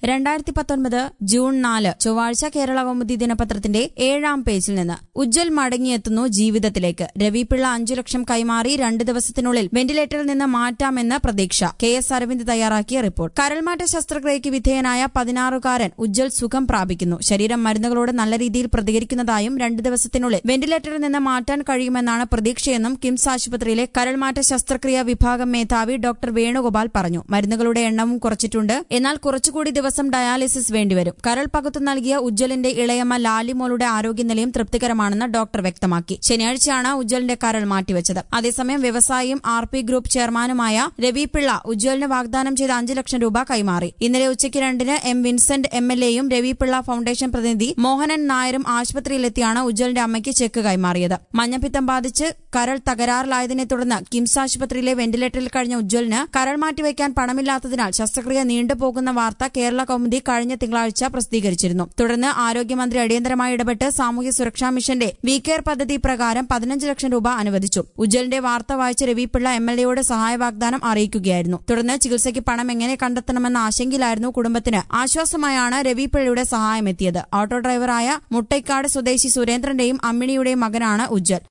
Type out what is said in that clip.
രണ്ടായിരത്തി പത്തൊൻപത് ജൂൺ നാല് ചൊവ്വാഴ്ച കേരള കൗമുദി ദിനപത്രത്തിന്റെ ഏഴാം പേജിൽ നിന്ന് ഉജ്ജൽ മടങ്ങിയെത്തുന്നു ജീവിതത്തിലേക്ക് രവിപിള്ള അഞ്ചു ലക്ഷം കൈമാറി രണ്ട് ദിവസത്തിനുള്ളിൽ വെന്റിലേറ്ററിൽ നിന്ന് മാറ്റാമെന്ന് പ്രതീക്ഷ കെ എസ് അരവിന്ദ് തയ്യാറാക്കിയ റിപ്പോർട്ട് കരൾമാറ്റ ശസ്ത്രക്രിയയ്ക്ക് വിധേയനായ പതിനാറുകാരൻ ഉജ്ജൽ സുഖം പ്രാപിക്കുന്നു ശരീരം മരുന്നുകളോട് നല്ല രീതിയിൽ പ്രതികരിക്കുന്നതായും രണ്ട് ദിവസത്തിനുള്ളിൽ വെന്റിലേറ്ററിൽ നിന്ന് മാറ്റാൻ കഴിയുമെന്നാണ് പ്രതീക്ഷയെന്നും കിംസ് ആശുപത്രിയിലെ കരൾമാറ്റ ശസ്ത്രക്രിയ വിഭാഗം മേധാവി ഡോക്ടർ വേണുഗോപാൽ പറഞ്ഞു മരുന്നുകളുടെ എണ്ണവും കുറച്ചിട്ടുണ്ട് എന്നാൽ കുറച്ചുകൂടി ദിവസം ഡയാലിസിസ് വേണ്ടിവരും കരൾ പകുത്തു നൽകിയ ഉജ്ജലിന്റെ ഇളയമ്മ ലാലിമോളുടെ ആരോഗ്യനിലയും തൃപ്തികരമാണെന്ന് ഡോക്ടർ വ്യക്തമാക്കി ശനിയാഴ്ചയാണ് ഉജ്ജലിന്റെ കരൾ മാറ്റിവെച്ചത് അതേസമയം വ്യവസായിയും ആർ പി ഗ്രൂപ്പ് ചെയർമാനുമായ രവി പിള്ള ഉജ്ജലിന് വാഗ്ദാനം ചെയ്ത അഞ്ച് ലക്ഷം രൂപ കൈമാറി ഇന്നലെ ഉച്ചയ്ക്ക് രണ്ടിന് എം വിൻസെന്റ് എം എൽ എയും രവി പിള്ള ഫൌണ്ടേഷൻ പ്രതിനിധി മോഹനൻ നായരും ആശുപത്രിയിലെത്തിയാണ് ഉജ്ജലിന്റെ അമ്മയ്ക്ക് ചെക്ക് കൈമാറിയത് മഞ്ഞപ്പിത്തം ബാധിച്ച് കരൾ തകരാറിലായതിനെ തുടർന്ന് കിംസ് ആശുപത്രിയിലെ വെന്റിലേറ്ററിൽ കഴിഞ്ഞ ഉജ്ജലിന് കരൾ മാറ്റിവെക്കാൻ പണമില്ലാത്തതിനാൽ ശസ്ത്രക്രിയ നീണ്ടുപോകുന്ന വാർത്ത കേരള കൗമുദി കഴിഞ്ഞ തിങ്കളാഴ്ച പ്രസിദ്ധീകരിച്ചിരുന്നു തുടർന്ന് ആരോഗ്യമന്ത്രി അടിയന്തരമായി ഇടപെട്ട് സാമൂഹ്യ സുരക്ഷാ മിഷന്റെ വി കെയർ പദ്ധതി പ്രകാരം പതിനഞ്ച് ലക്ഷം രൂപ അനുവദിച്ചു ഉജ്ജലിന്റെ വാർത്ത വായിച്ച രവിപിള്ള എം എൽ എയോട് സഹായ വാഗ്ദാനം അറിയിക്കുകയായിരുന്നു തുടർന്ന് ചികിത്സയ്ക്ക് പണം എങ്ങനെ കണ്ടെത്തണമെന്ന ആശങ്കയിലായിരുന്നു കുടുംബത്തിന് ആശ്വാസമായാണ് രവിപിള്ളയുടെ സഹായമെത്തിയത് ഓട്ടോ ഡ്രൈവറായ മുട്ടൈക്കാട് സ്വദേശി സുരേന്ദ്രന്റെയും അമ്മിണിയുടെയും മകനാണ് ഉജ്ജൽ